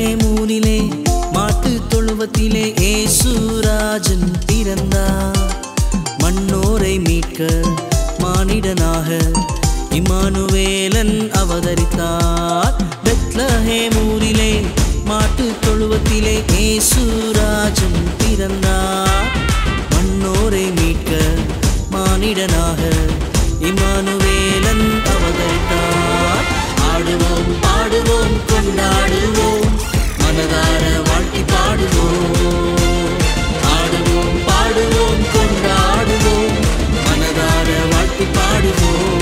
பெத்லஹேமூரிலே மாட்டு தொழுவத்திலே ஏசுராஜன் பிறந்தார் மண்ணோரை மீட்க மானிடனாக இமானுவேலன் அவதரித்தார் பெத்லஹேமூரிலே மாட்டு தொழுவத்திலே ஏசுராஜன் பிறந்தார் மண்ணோரை மீட்க மானிடனாக இமானுவேலன் அவதரித்தார் ஆடுவோம் பாடுவோம் கொண்டாடுவோம் மனதார வாழ்த்தி பாடுவோம் ஆடுவோம் பாடுவோம் கொண்டாடுவோம் மனதார வாழ்த்தி பாடுவோம்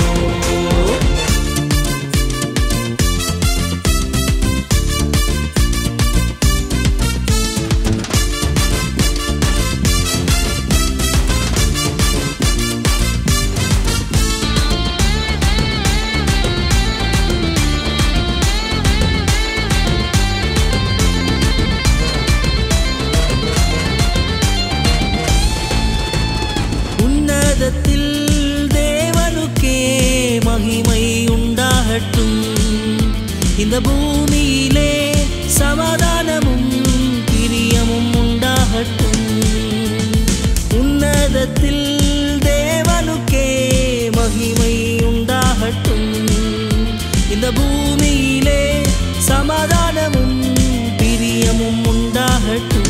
உன்னதத்தில் தேவனுக்கே மகிமை உண்டாகட்டும் இந்த பூமியிலே சமாதானமும் பிரியமும் உண்டாகட்டும் உன்னதத்தில் தேவனுக்கே மகிமை உண்டாகட்டும் இந்த பூமியிலே சமாதானமும் பிரியமும் உண்டாகட்டும்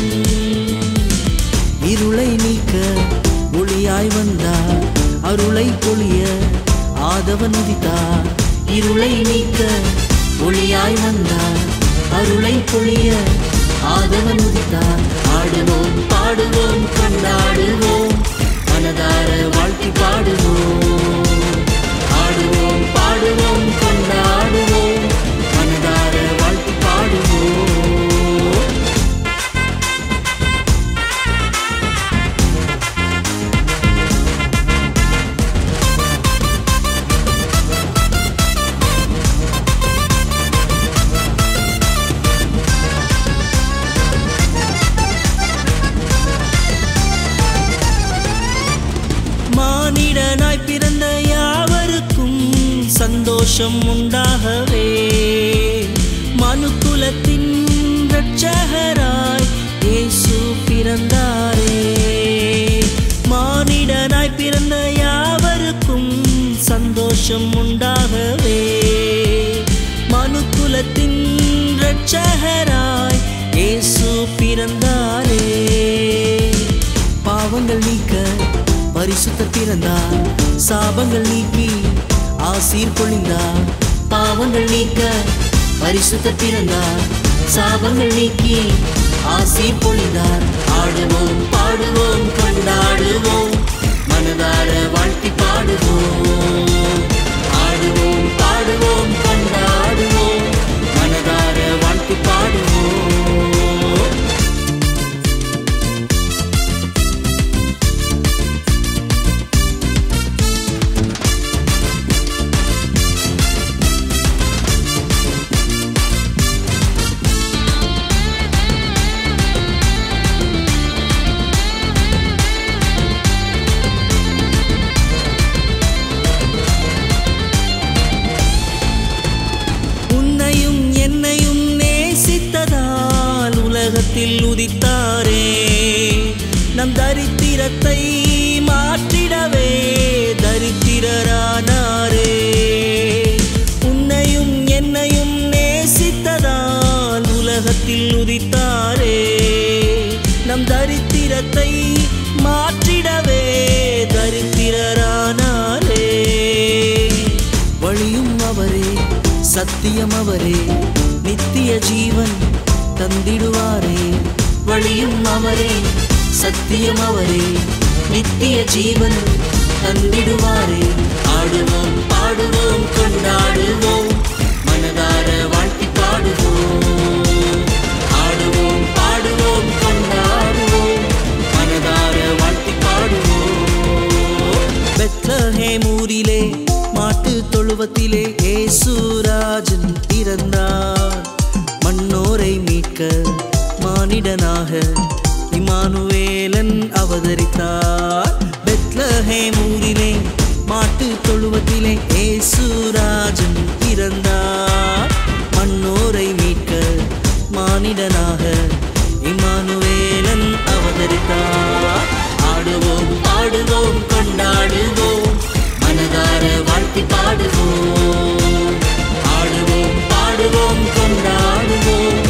இருளை நீக்க ஒளியாய் வந்தார் அருளை பொழிய ஆதவன் உதித்தார் இருளை நீக்க ஒளியாய் வந்தார் அருளை பொழிய ஆதவன் உதித்தார் ஆடுவோம் பாடுவோம் கொண்டாடுவோம் மனதார வாழ்த்தி பாடுவோம் ஆடுவோம் பாடுவோம் கொண்டாடுவோம் மனதார வாழ்த்தி பாடுவோம் மானிடனாய் பிறந்த யாவருக்கும் சந்தோஷம் உண்டாகவே மனுக்குலத்தின் இரட்சகராய் இயேசு பிறந்தாரே மானிடனாய் பிறந்த யாவருக்கும் சந்தோஷம் உண்டாகவே மனுக்குலத்தின் இரட்சகராய் இயேசு பிறந்தாரே பாவங்கள் நீக்க பரிசுத்தர் பிறந்தார் சாபங்கள் நீக்கி ஆசீர் பொழிந்தார் பாவங்கள் நீக்க பரிசுத்தர் பிறந்தார் சாபங்கள் நீக்கி ஆசீர் பொழிந்தார் ஆடுவோம் பாடுவோம் கொண்டாடுவோம் மனதார வாழ்த்தி பாடுவோம் ஆடுவோம் பாடுவோம் கொண்டாடுவோம் மனதார வாழ்த்தி பாடுவோம் உன்னையும் என்னையும் நேசித்ததால் உலகத்தில் உதித்தாரே நம் தரித்திரத்தை மாற்றிடவே தரித்திரரானாரே உன்னையும் என்னையும் நேசித்ததால் உலகத்தில் உதித்தாரே நம் தரித்திரத்தை மாற்றிடவே தரித்திரரானாரே வழியும் அவரே சத்தியம் அவரே நித்திய ஜீவன் தந்திடுவாரே வழியும் அவரே சத்தியம் அவரே நித்திய ஜீவன் தந்திடுவாரே ஆடுவோம் பாடுவோம் கொண்டாடுவோம் மனதார வாழ்த்தி பாடுவோம் ஆடுவோம் பாடுவோம் கொண்டாடுவோம் மனதார வாழ்த்தி பாடுவோம் பெத்லஹேமூரிலே மாட்டு தொழுவத்திலே ஏசுராஜன் பிறந்தார் மண்ணோரை மீட்க மானிடனாக இமானுவேலன் அவதரித்தார் பெத்லஹேமூரிலே மாட்டு தொழுவத்திலே ஏசுராஜன் பிறந்தார் மண்ணோரை மீட்க மானிடனாக இம்மானுவேலன் அவதரித்தார் ஆடுவோம் பாடுவோம் கொண்டாடுவோம் மனதார வாழ்த்தி பாடுவோம் ஆடுவோம் பாடுவோம் கொண்டாடுவோம்